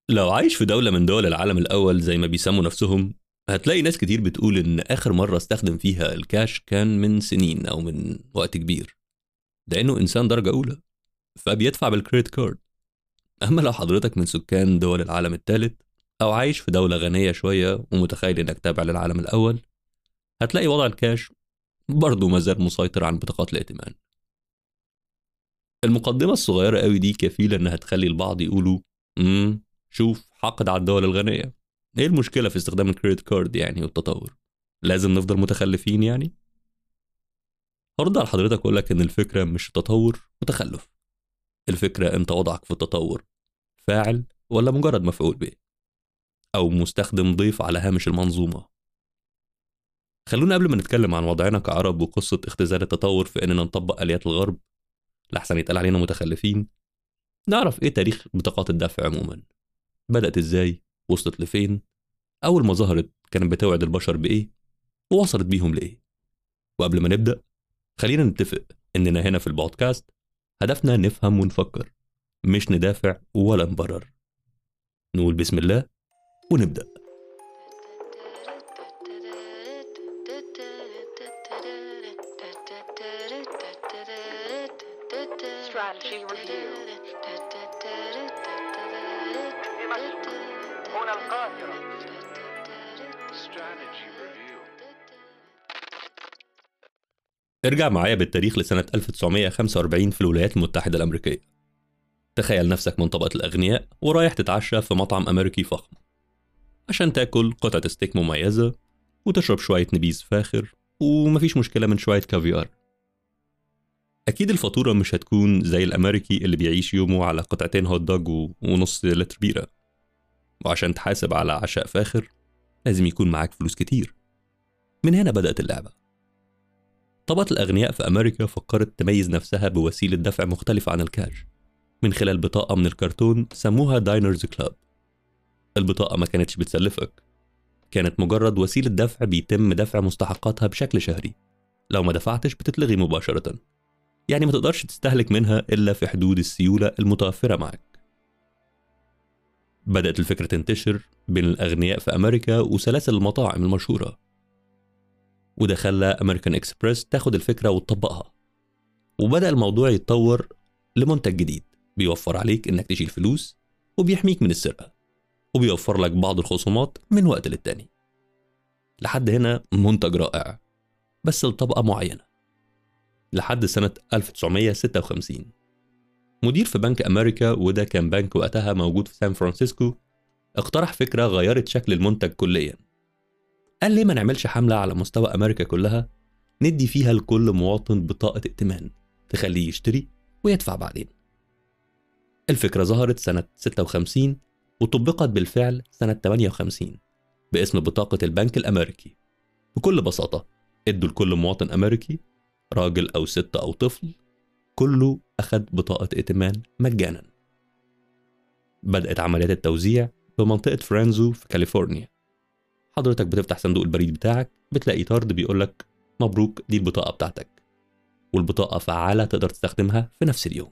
لو عايش في دولة من دول العالم الأول زي ما بيسموا نفسهم هتلاقي ناس كتير بتقول إن آخر مرة استخدم فيها الكاش كان من سنين أو من وقت كبير لأنه إنسان درجة أولى فبيدفع بالكريدت كارد أما لو حضرتك من سكان دول العالم الثالث أو عايش في دولة غنية شوية ومتخيل إنك تابع للعالم الأول هتلاقي وضع الكاش برضه مازال مسيطر عن بطاقات الائتمان المقدمة الصغيرة قوي دي كفيلة إنها تخلي البعض يقولوا امم شوف حقد على الدول الغنية ايه المشكلة في استخدام الكريدت كارد يعني والتطور لازم نفضل متخلفين يعني هرد على حضرتك اقول لك ان الفكرة مش تطور وتخلف الفكرة انت وضعك في التطور فاعل ولا مجرد مفعول به او مستخدم ضيف على هامش المنظومة خلونا قبل ما نتكلم عن وضعنا كعرب وقصة اختزال التطور في اننا نطبق اليات الغرب لحسن يتقال علينا متخلفين نعرف ايه تاريخ بطاقات الدفع عموما بدأت ازاي وصلت لفين أول ما ظهرت كانت بتوعد البشر بإيه ووصلت بيهم لإيه وقبل ما نبدأ خلينا نتفق إننا هنا في البودكاست هدفنا نفهم ونفكر مش ندافع ولا نبرر نقول بسم الله ونبدأ Strategy Review هنا القاهرة Strategy Review ارجع معايا بالتاريخ لسنة 1945 في الولايات المتحدة الأمريكية تخيل نفسك من طبقة الأغنياء ورايح تتعشى في مطعم أمريكي فخم عشان تاكل قطعة ستيك مميزة وتشرب شوية نبيذ فاخر ومفيش مشكلة من شوية كافيار أكيد الفاتورة مش هتكون زي الأمريكي اللي بيعيش يومه على قطعتين هوت دوج و- ونص لتر بيرة وعشان تحاسب على عشاء فاخر لازم يكون معاك فلوس كتير من هنا بدأت اللعبة طبقة الأغنياء في أمريكا فكرت تميز نفسها بوسيلة دفع مختلفة عن الكاش من خلال بطاقة من الكرتون سموها داينرز كلاب البطاقة ما كانتش بتسلفك كانت مجرد وسيلة دفع بيتم دفع مستحقاتها بشكل شهري لو ما دفعتش بتتلغي مباشرة يعني ما تقدرش تستهلك منها إلا في حدود السيولة المتوفرة معك بدأت الفكرة تنتشر بين الأغنياء في أمريكا وسلاسل المطاعم المشهورة وده خلى أمريكان إكسبرس تاخد الفكرة وتطبقها وبدأ الموضوع يتطور لمنتج جديد بيوفر عليك إنك تشيل فلوس وبيحميك من السرقة وبيوفر لك بعض الخصومات من وقت للتاني لحد هنا منتج رائع بس لطبقة معينة لحد سنة 1956 مدير في بنك أمريكا وده كان بنك وقتها موجود في سان فرانسيسكو اقترح فكرة غيرت شكل المنتج كليا قال ليه ما نعملش حملة على مستوى أمريكا كلها ندي فيها لكل مواطن بطاقة ائتمان تخليه يشتري ويدفع بعدين الفكرة ظهرت سنة 56 وطبقت بالفعل سنة 58 باسم بطاقة البنك الأمريكي بكل بساطة ادوا لكل مواطن أمريكي راجل أو ست أو طفل كله أخد بطاقة ائتمان مجانا بدأت عمليات التوزيع بمنطقة فرانزو في كاليفورنيا حضرتك بتفتح صندوق البريد بتاعك بتلاقي طرد بيقولك مبروك دي البطاقة بتاعتك والبطاقة فعالة تقدر تستخدمها في نفس اليوم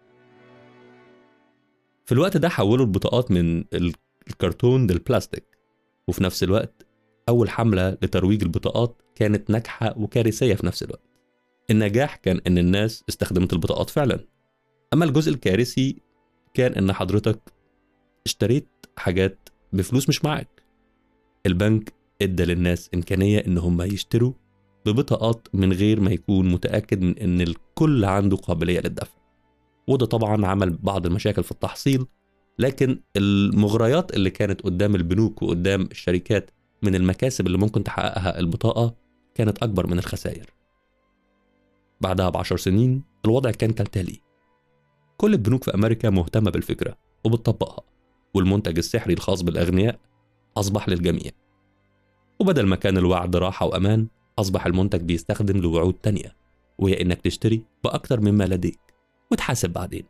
في الوقت ده حولوا البطاقات من ال- الكرتون للبلاستيك وفي نفس الوقت أول حملة لترويج البطاقات كانت ناجحة وكارثية في نفس الوقت النجاح كان إن الناس استخدمت البطاقات فعلا أما الجزء الكارثي كان إن حضرتك اشتريت حاجات بفلوس مش معاك البنك ادى للناس إمكانية إن هم يشتروا ببطاقات من غير ما يكون متأكد من إن الكل عنده قابلية للدفع وده طبعا عمل بعض المشاكل في التحصيل لكن المغريات اللي كانت قدام البنوك وقدام الشركات من المكاسب اللي ممكن تحققها البطاقة كانت أكبر من الخسائر بعدها بعشر سنين الوضع كان كالتالي كل البنوك في أمريكا مهتمة بالفكرة وبتطبقها والمنتج السحري الخاص بالأغنياء أصبح للجميع وبدل ما كان الوعد راحة وأمان أصبح المنتج بيستخدم لوعود تانية وهي إنك تشتري بأكتر مما لديك وتحاسب بعدين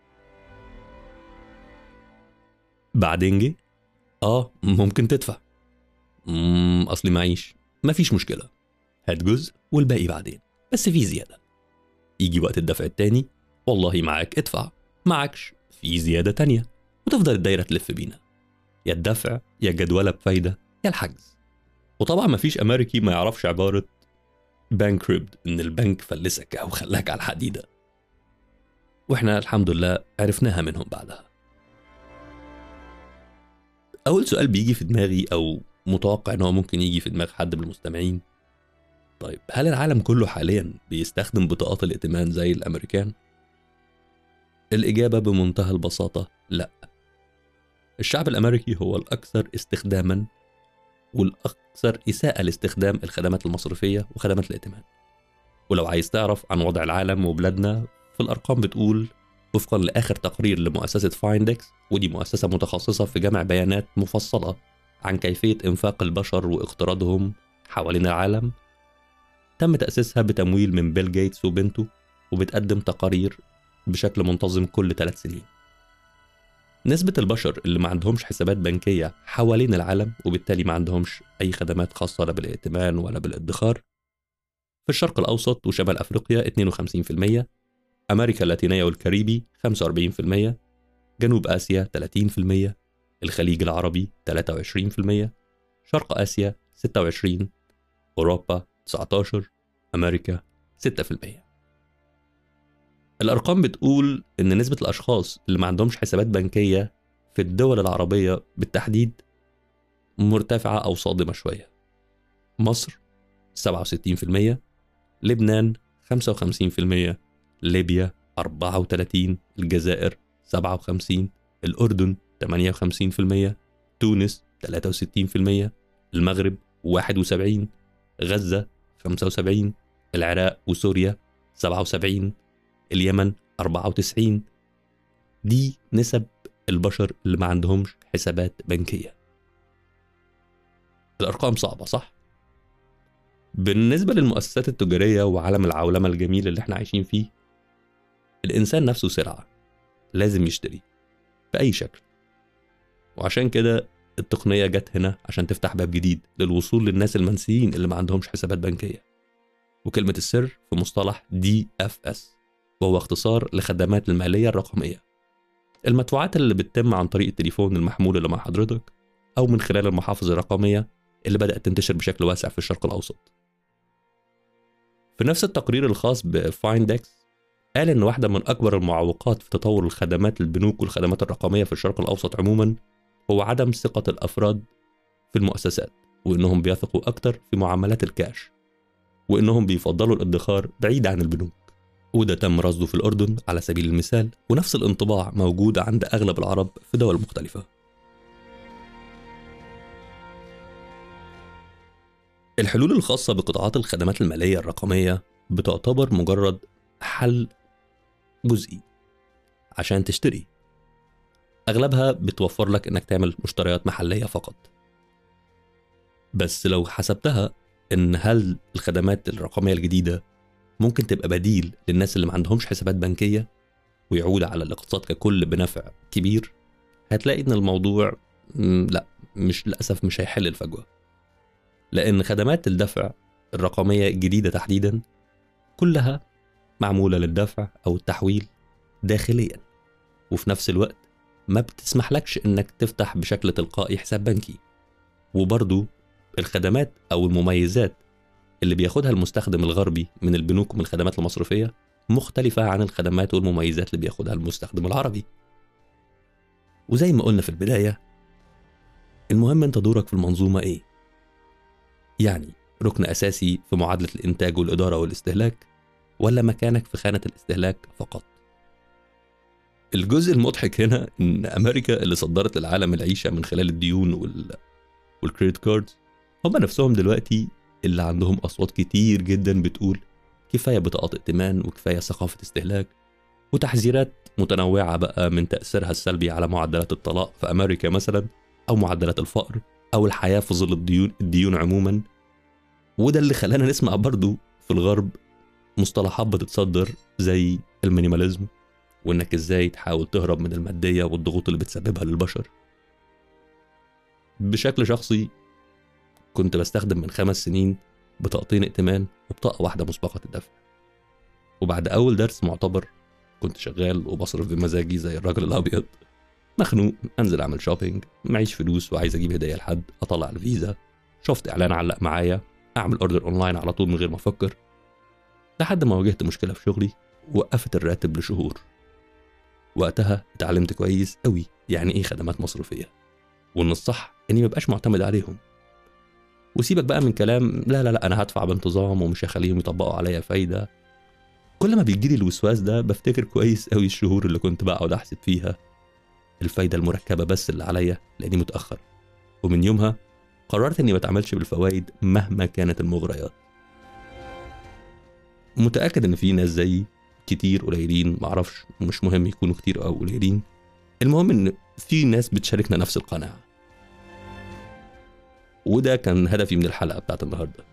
بعدين جه آه ممكن تدفع مم أصلي معيش مفيش مشكلة هات جزء والباقي بعدين بس في زيادة يجي وقت الدفع التاني والله معاك ادفع معكش في زيادة تانية وتفضل الدايرة تلف بينا يا الدفع يا الجدولة بفايدة يا الحجز وطبعا مفيش أمريكي ما يعرفش عبارة بانكريبت إن البنك فلسك أو خلاك على الحديدة وإحنا الحمد لله عرفناها منهم بعدها أول سؤال بيجي في دماغي أو متوقع إن هو ممكن يجي في دماغ حد من المستمعين طيب هل العالم كله حاليا بيستخدم بطاقات الائتمان زي الأمريكان؟ الإجابة بمنتهى البساطة لا الشعب الأمريكي هو الأكثر استخداما والأكثر إساءة لاستخدام الخدمات المصرفية وخدمات الائتمان ولو عايز تعرف عن وضع العالم وبلادنا فالأرقام بتقول وفقا لآخر تقرير لمؤسسة فايندكس ودي مؤسسة متخصصة في جمع بيانات مفصلة عن كيفية إنفاق البشر واقتراضهم حوالين العالم تم تأسيسها بتمويل من بيل جيتس وبنته وبتقدم تقارير بشكل منتظم كل ثلاث سنين نسبة البشر اللي ما عندهمش حسابات بنكية حوالين العالم وبالتالي ما عندهمش أي خدمات خاصة لا بالائتمان ولا بالادخار في الشرق الأوسط وشمال أفريقيا 52% أمريكا اللاتينية والكاريبي 45% جنوب آسيا 30% الخليج العربي 23% شرق آسيا 26 أوروبا 19 أمريكا 6% الأرقام بتقول إن نسبة الأشخاص اللي ما عندهمش حسابات بنكية في الدول العربية بالتحديد مرتفعة أو صادمة شوية مصر 67% لبنان 55% ليبيا 34 الجزائر 57 الأردن 58% تونس 63% المغرب 71 غزة 75 العراق وسوريا 77 اليمن 94 دي نسب البشر اللي ما عندهمش حسابات بنكية الأرقام صعبة صح؟ بالنسبة للمؤسسات التجارية وعالم العولمة الجميل اللي احنا عايشين فيه الإنسان نفسه سلعة لازم يشتري بأي شكل وعشان كده التقنية جت هنا عشان تفتح باب جديد للوصول للناس المنسيين اللي ما عندهمش حسابات بنكية وكلمة السر في مصطلح دي اف اس وهو اختصار لخدمات المالية الرقمية المدفوعات اللي بتتم عن طريق التليفون المحمول اللي مع حضرتك أو من خلال المحافظ الرقمية اللي بدأت تنتشر بشكل واسع في الشرق الأوسط في نفس التقرير الخاص بفايندكس قال إن واحدة من أكبر المعوقات في تطور الخدمات البنوك والخدمات الرقمية في الشرق الأوسط عموما هو عدم ثقة الأفراد في المؤسسات وإنهم بيثقوا أكتر في معاملات الكاش وإنهم بيفضلوا الادخار بعيد عن البنوك وده تم رصده في الأردن على سبيل المثال ونفس الانطباع موجود عند أغلب العرب في دول مختلفة الحلول الخاصة بقطاعات الخدمات المالية الرقمية بتعتبر مجرد حل جزئي عشان تشتري أغلبها بتوفر لك إنك تعمل مشتريات محلية فقط بس لو حسبتها إن هل الخدمات الرقمية الجديدة ممكن تبقى بديل للناس اللي ما عندهمش حسابات بنكية ويعود على الاقتصاد ككل بنفع كبير هتلاقي إن الموضوع مم، لا مش للأسف مش هيحل الفجوة لأن خدمات الدفع الرقمية الجديدة تحديدا كلها معمولة للدفع أو التحويل داخليا وفي نفس الوقت ما بتسمحلكش انك تفتح بشكل تلقائي حساب بنكي وبرضو الخدمات او المميزات اللي بياخدها المستخدم الغربي من البنوك ومن الخدمات المصرفية مختلفة عن الخدمات والمميزات اللي بياخدها المستخدم العربي وزي ما قلنا في البداية المهم انت دورك في المنظومة ايه يعني ركن اساسي في معادلة الانتاج والادارة والاستهلاك ولا مكانك في خانة الاستهلاك فقط الجزء المضحك هنا ان امريكا اللي صدرت للعالم العيشه من خلال الديون وال والكريدت كاردز هم نفسهم دلوقتي اللي عندهم اصوات كتير جدا بتقول كفايه بطاقات ائتمان وكفايه ثقافه استهلاك وتحذيرات متنوعه بقى من تاثيرها السلبي على معدلات الطلاق في امريكا مثلا او معدلات الفقر او الحياه في ظل الديون الديون عموما وده اللي خلانا نسمع برضو في الغرب مصطلحات بتتصدر زي المينيماليزم وانك ازاي تحاول تهرب من المادية والضغوط اللي بتسببها للبشر بشكل شخصي كنت بستخدم من خمس سنين بطاقتين ائتمان وبطاقة واحدة مسبقة الدفع وبعد أول درس معتبر كنت شغال وبصرف بمزاجي زي الراجل الأبيض مخنوق انزل اعمل شوبينج معيش فلوس وعايز اجيب هديه لحد اطلع الفيزا شفت اعلان علق معايا اعمل اوردر اونلاين على طول من غير ما افكر لحد ما واجهت مشكله في شغلي وقفت الراتب لشهور وقتها اتعلمت كويس قوي يعني ايه خدمات مصرفيه وان الصح اني مبقاش معتمد عليهم وسيبك بقى من كلام لا لا لا انا هدفع بانتظام ومش هخليهم يطبقوا عليا فايده كل ما بيجيلي الوسواس ده بفتكر كويس قوي الشهور اللي كنت بقعد احسب فيها الفايده المركبه بس اللي عليا لاني متاخر ومن يومها قررت اني ما اتعاملش بالفوائد مهما كانت المغريات متاكد ان في ناس زيي كتير قليلين معرفش مش مهم يكونوا كتير او قليلين المهم ان في ناس بتشاركنا نفس القناعه وده كان هدفي من الحلقه بتاعت النهارده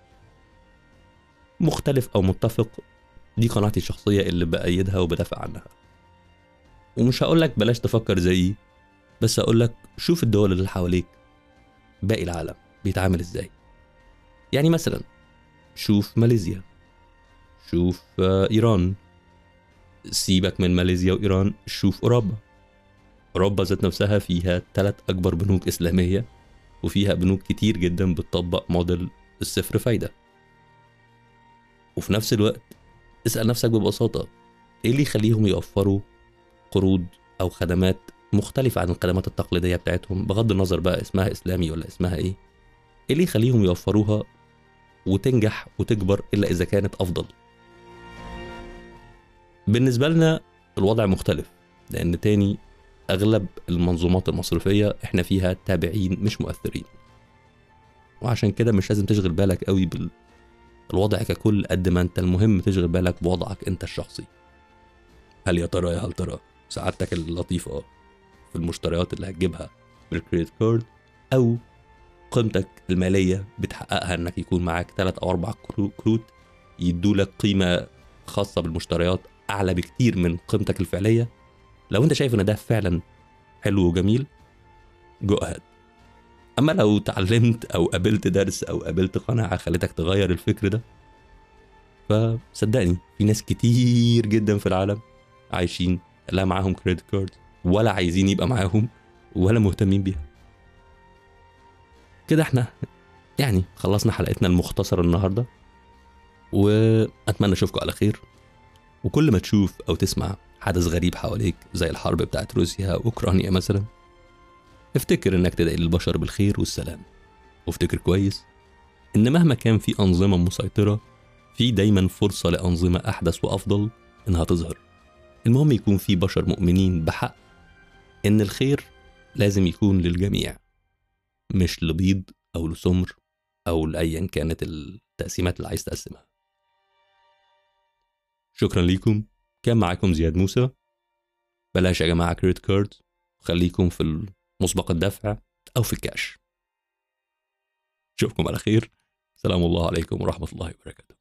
مختلف او متفق دي قناعتي الشخصيه اللي بايدها وبدافع عنها ومش هقول لك بلاش تفكر زيي بس هقول لك شوف الدول اللي حواليك باقي العالم بيتعامل ازاي يعني مثلا شوف ماليزيا شوف آه، ايران سيبك من ماليزيا وايران شوف اوروبا اوروبا ذات نفسها فيها ثلاث اكبر بنوك اسلاميه وفيها بنوك كتير جدا بتطبق موديل الصفر فايده وفي نفس الوقت اسال نفسك ببساطه ايه اللي يخليهم يوفروا قروض او خدمات مختلفه عن الخدمات التقليديه بتاعتهم بغض النظر بقى اسمها اسلامي ولا اسمها ايه ايه اللي يخليهم يوفروها وتنجح وتكبر الا اذا كانت افضل بالنسبه لنا الوضع مختلف لان تاني اغلب المنظومات المصرفيه احنا فيها تابعين مش مؤثرين وعشان كده مش لازم تشغل بالك قوي بالوضع ككل قد ما انت المهم تشغل بالك بوضعك انت الشخصي هل يا ترى يا هل ترى سعادتك اللطيفه في المشتريات اللي هتجيبها بالكريدت كارد او قيمتك الماليه بتحققها انك يكون معاك ثلاث او اربع كرو- كروت يدولك قيمه خاصه بالمشتريات اعلى بكتير من قيمتك الفعليه لو انت شايف ان ده فعلا حلو وجميل جو اهيد اما لو اتعلمت او قابلت درس او قابلت قناعه خلتك تغير الفكر ده فصدقني في ناس كتير جدا في العالم عايشين لا معاهم كريدت كارد ولا عايزين يبقى معاهم ولا مهتمين بيها كده احنا يعني خلصنا حلقتنا المختصرة النهاردة وأتمنى أشوفكم على خير وكل ما تشوف أو تسمع حدث غريب حواليك زي الحرب بتاعت روسيا وأوكرانيا مثلا افتكر إنك تدعي للبشر بالخير والسلام وافتكر كويس إن مهما كان في أنظمة مسيطرة في دايما فرصة لأنظمة أحدث وأفضل إنها تظهر المهم يكون في بشر مؤمنين بحق إن الخير لازم يكون للجميع مش لبيض أو لسمر أو لأيا كانت التقسيمات اللي عايز تقسمها شكرا ليكم كان معاكم زياد موسى بلاش يا جماعة كريدت كارد خليكم في مسبق الدفع أو في الكاش أشوفكم على خير سلام الله عليكم ورحمة الله وبركاته